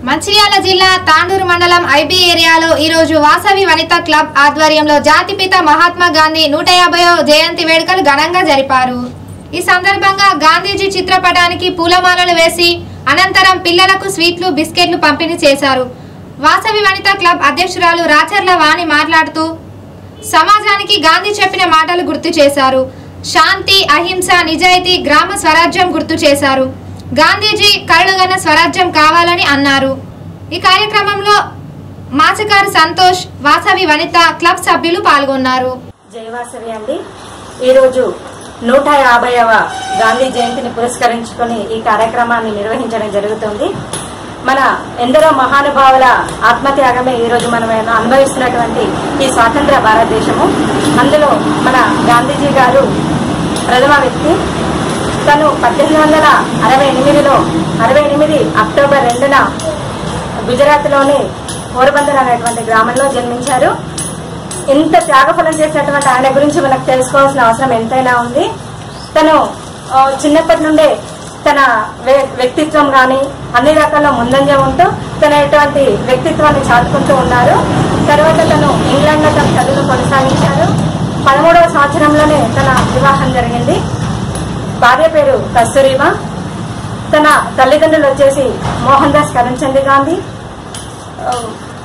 మంచిర్యాల జిల్లా తాండూరు మండలం ఐబీ ఏరియాలో ఈరోజు వాసవి వనిత క్లబ్ ఆధ్వర్యంలో జాతిపిత మహాత్మా గాంధీ నూట యాభైవ జయంతి వేడుకలు ఘనంగా జరిపారు ఈ సందర్భంగా గాంధీజీ చిత్రపటానికి పూలమాలలు వేసి అనంతరం పిల్లలకు స్వీట్లు బిస్కెట్లు పంపిణీ చేశారు వాసవి వనిత క్లబ్ అధ్యక్షురాలు రాచర్ల వాణి మాట్లాడుతూ సమాజానికి గాంధీ చెప్పిన మాటలు గుర్తు చేశారు శాంతి అహింస నిజాయితీ గ్రామ స్వరాజ్యం గుర్తు చేశారు గాంధీజీ కరుడుగన్న స్వరాజ్యం కావాలని అన్నారు ఈ కార్యక్రమంలో మాచకారి సంతోష్ వాసవి వనిత క్లబ్ సభ్యులు పాల్గొన్నారు జయవాసవి అండి ఈరోజు నూట యాభైవ గాంధీ జయంతిని పురస్కరించుకొని ఈ కార్యక్రమాన్ని నిర్వహించడం జరుగుతుంది మన ఎందరో మహానుభావుల ఆత్మత్యాగమే ఈరోజు మనం అనుభవిస్తున్నటువంటి ఈ స్వాతంత్ర భారతదేశము అందులో మన గాంధీజీ గారు ప్రథమ వ్యక్తి తను పద్దెనిమిది వందల అరవై ఎనిమిదిలో అరవై ఎనిమిది అక్టోబర్ రెండున గుజరాత్లోని పోరబందర్ అనేటువంటి గ్రామంలో జన్మించారు ఇంత త్యాగఫలం చేసినటువంటి ఆయన గురించి మనకు తెలుసుకోవాల్సిన అవసరం ఎంతైనా ఉంది తను ఆ, చిన్నప్పటి నుండే తన వ్య- వ్యక్తిత్వం గాని అన్ని రకాల ముందంజ ఉంటూ తన ఎటువంటి వ్యక్తిత్వాన్ని చాటుకుంటూ ఉన్నారు తర్వాత తను ఇంగ్లాండ్ లో తన చదువును కొనసాగించారు పదమూడవ సంవత్సరంలోనే తన వివాహం జరిగింది భార్య పేరు కస్తూరిమ తన తల్లిదండ్రులు వచ్చేసి మోహన్ దాస్ కరంచంద్ గాంధీ ఆ,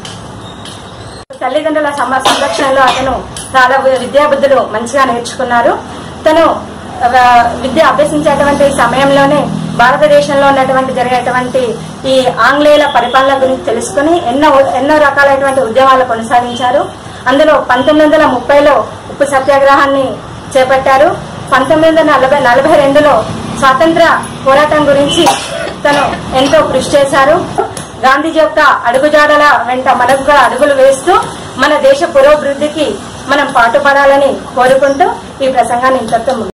తల్లిదండ్రుల సమ- సంరక్షణలో అతను చాలా విద్యాబుద్ధులు మంచిగా నేర్చుకున్నారు తను ఆ, విద్య అభ్యసించేటువంటి సమయంలోనే భారతదేశంలో ఉన్నటువంటి జరిగేటువంటి ఈ ఆంగ్లేయుల పరిపాలన గురించి తెలుసుకుని ఎన్నో ఎన్నో రకాలైనటువంటి ఉద్యమాలు కొనసాగించారు అందులో పంతొమ్మిది వందల ముప్పైలో ఉప్పు సత్యాగ్రహాన్ని చేపట్టారు పంతొమ్మిది వందల నలభై నలభై రెండులో స్వాతంత్ర పోరాటం గురించి తను ఎంతో కృషి చేశారు గాంధీజీ యొక్క అడుగుజాడల వెంట మనకు కూడా అడుగులు వేస్తూ మన దేశ పురోభివృద్ధికి మనం పాటుపడాలని కోరుకుంటూ ఈ ప్రసంగాన్ని ఇంతతో